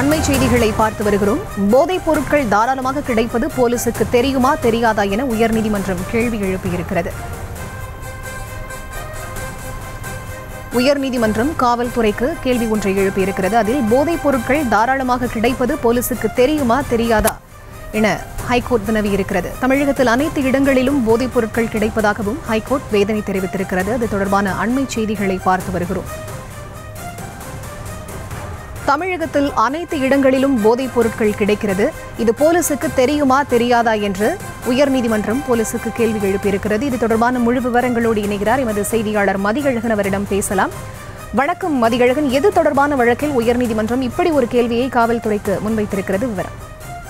அண்மை செய்திகளை பார்த்து வருகிறோம் போதைப் பொருட்கள் தாராளமாக கிடைப்பது போலீசுக்கு தெரியுமா தெரியாதா என உயர்நீதிமன்றம் கேள்வி எழுப்பியிருக்கிறது உயர்நீதிமன்றம் காவல்துறைக்கு கேள்வி ஒன்றை எழுப்பியிருக்கிறது அதில் போதைப் பொருட்கள் தாராளமாக கிடைப்பது போலீசுக்கு தெரியுமா தெரியாதா என ஹைகோர்ட் வினவியிருக்கிறது தமிழகத்தில் அனைத்து இடங்களிலும் போதைப் பொருட்கள் கிடைப்பதாகவும் ஹைகோர்ட் வேதனை தெரிவித்திருக்கிறது அது தொடர்பான அண்மை செய்திகளை பார்த்து வருகிறோம் தமிழகத்தில் அனைத்து இடங்களிலும் போதைப் பொருட்கள் கிடைக்கிறது இது போலீசுக்கு தெரியுமா தெரியாதா என்று உயர்நீதிமன்றம் போலீசுக்கு கேள்வி எழுப்பியிருக்கிறது இது தொடர்பான முழு விவரங்களோடு இணைகிறார் எமது செய்தியாளர் மதிகழகன் அவரிடம் பேசலாம் வணக்கம் மதிகழகன் எது தொடர்பான வழக்கில் உயர்நீதிமன்றம் இப்படி ஒரு கேள்வியை காவல்துறைக்கு முன்வைத்திருக்கிறது விவரம்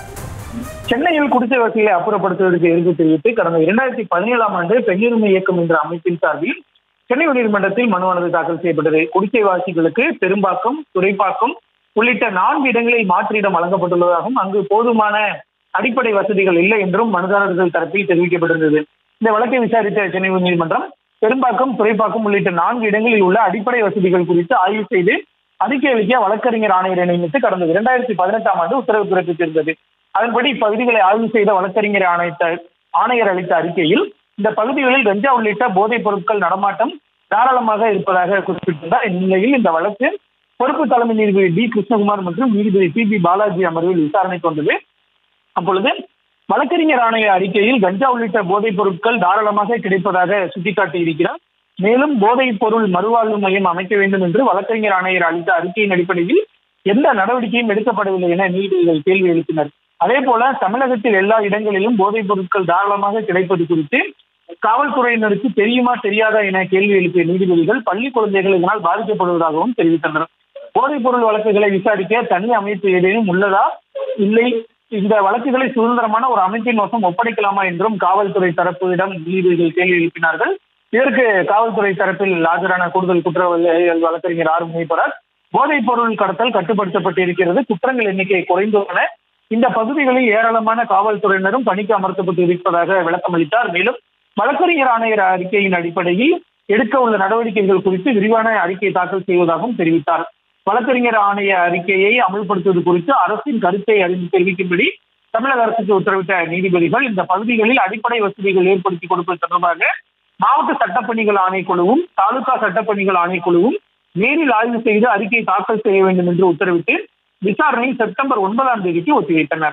சென்னையில் குடிசை வசதிகளை அப்புறப்படுத்துவதற்கு எதிர்ப்பு தெரிவித்து கடந்த இரண்டாயிரத்தி பதினேழாம் ஆண்டு பெண்ணுரிமை இயக்கம் என்ற அமைப்பின் சார்பில் சென்னை உயர்நீதிமன்றத்தில் மனுவானது தாக்கல் செய்யப்பட்டது குடிசை வாசிகளுக்கு பெரும்பாக்கம் துறைப்பாக்கம் உள்ளிட்ட நான்கு இடங்களில் மாற்று இடம் வழங்கப்பட்டுள்ளதாகவும் அங்கு போதுமான அடிப்படை வசதிகள் இல்லை என்றும் மனுதாரர்கள் தரப்பில் தெரிவிக்கப்பட்டிருந்தது இந்த வழக்கை விசாரித்த சென்னை உயர்நீதிமன்றம் பெரும்பாக்கம் துறைப்பாக்கம் உள்ளிட்ட நான்கு இடங்களில் உள்ள அடிப்படை வசதிகள் குறித்து ஆய்வு செய்து அறிக்கை அளிக்க வழக்கறிஞர் ஆணையரை நியமித்து கடந்த இரண்டாயிரத்தி பதினெட்டாம் ஆண்டு உத்தரவு பிறப்பித்திருந்தது அதன்படி இப்பகுதிகளை ஆய்வு செய்த வழக்கறிஞர் ஆணையத்த ஆணையர் அளித்த அறிக்கையில் இந்த பகுதிகளில் கஞ்சா உள்ளிட்ட போதைப் பொருட்கள் நடமாட்டம் தாராளமாக இருப்பதாக குறிப்பிட்டிருந்தார் இந்நிலையில் இந்த வழக்கு பொறுப்பு தலைமை நீதிபதி டி கிருஷ்ணகுமார் மற்றும் நீதிபதி பி பி பாலாஜி அமர்வில் விசாரணைக்கு வந்தது அப்பொழுது வழக்கறிஞர் ஆணைய அறிக்கையில் கஞ்சா உள்ளிட்ட போதைப் பொருட்கள் தாராளமாக கிடைப்பதாக சுட்டிக்காட்டியிருக்கிறார் மேலும் போதைப் பொருள் மறுவாழ்வு மையம் அமைக்க வேண்டும் என்று வழக்கறிஞர் ஆணையர் அளித்த அறிக்கையின் அடிப்படையில் எந்த நடவடிக்கையும் எடுக்கப்படவில்லை என நீதிபதிகள் கேள்வி எழுப்பினர் அதே போல தமிழகத்தில் எல்லா இடங்களிலும் போதைப் பொருட்கள் தாராளமாக கிடைப்பது குறித்து காவல்துறையினருக்கு தெரியுமா தெரியாதா என கேள்வி எழுப்பிய நீதிபதிகள் பள்ளி குழந்தைகள் இதனால் பாதிக்கப்படுவதாகவும் தெரிவித்தனர் போதைப் பொருள் வழக்குகளை விசாரிக்க தனி அமைப்பு ஏதேனும் உள்ளதா இல்லை இந்த வழக்குகளை சுதந்திரமான ஒரு அமைப்பின் வசம் ஒப்படைக்கலாமா என்றும் காவல்துறை தரப்பிடம் நீதிபதிகள் கேள்வி எழுப்பினார்கள் இதற்கு காவல்துறை தரப்பில் ஆஜரான கூடுதல் குற்றவாளிகள் வழக்கறிஞர் ஆர் முனைப்பரார் போதைப் பொருள் கடத்தல் கட்டுப்படுத்தப்பட்டு இருக்கிறது குற்றங்கள் எண்ணிக்கை குறைந்துள்ளன இந்த பகுதிகளில் ஏராளமான காவல்துறையினரும் பணிக்கு அமர்த்தப்பட்டு இருப்பதாக விளக்கம் அளித்தார் மேலும் வழக்கறிஞர் ஆணையர் அறிக்கையின் அடிப்படையில் எடுக்க உள்ள நடவடிக்கைகள் குறித்து விரிவான அறிக்கை தாக்கல் செய்வதாகவும் தெரிவித்தார் வழக்கறிஞர் ஆணைய அறிக்கையை அமல்படுத்துவது குறித்து அரசின் கருத்தை அறிந்து தெரிவிக்கும்படி தமிழக அரசுக்கு உத்தரவிட்ட நீதிபதிகள் இந்த பகுதிகளில் அடிப்படை வசதிகள் ஏற்படுத்தி கொடுப்பது தொடர்பாக மாவட்ட சட்டப்பணிகள் ஆணைக்குழுவும் தாலுகா சட்டப்பணிகள் ஆணைக்குழுவும் நேரில் ஆய்வு செய்து அறிக்கை தாக்கல் செய்ய வேண்டும் என்று உத்தரவிட்டு விசாரணை செப்டம்பர் ஒன்பதாம் தேதிக்கு ஒத்திவைத்தனர்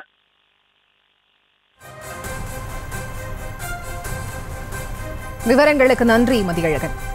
விவரங்களுக்கு நன்றி மதியழகன்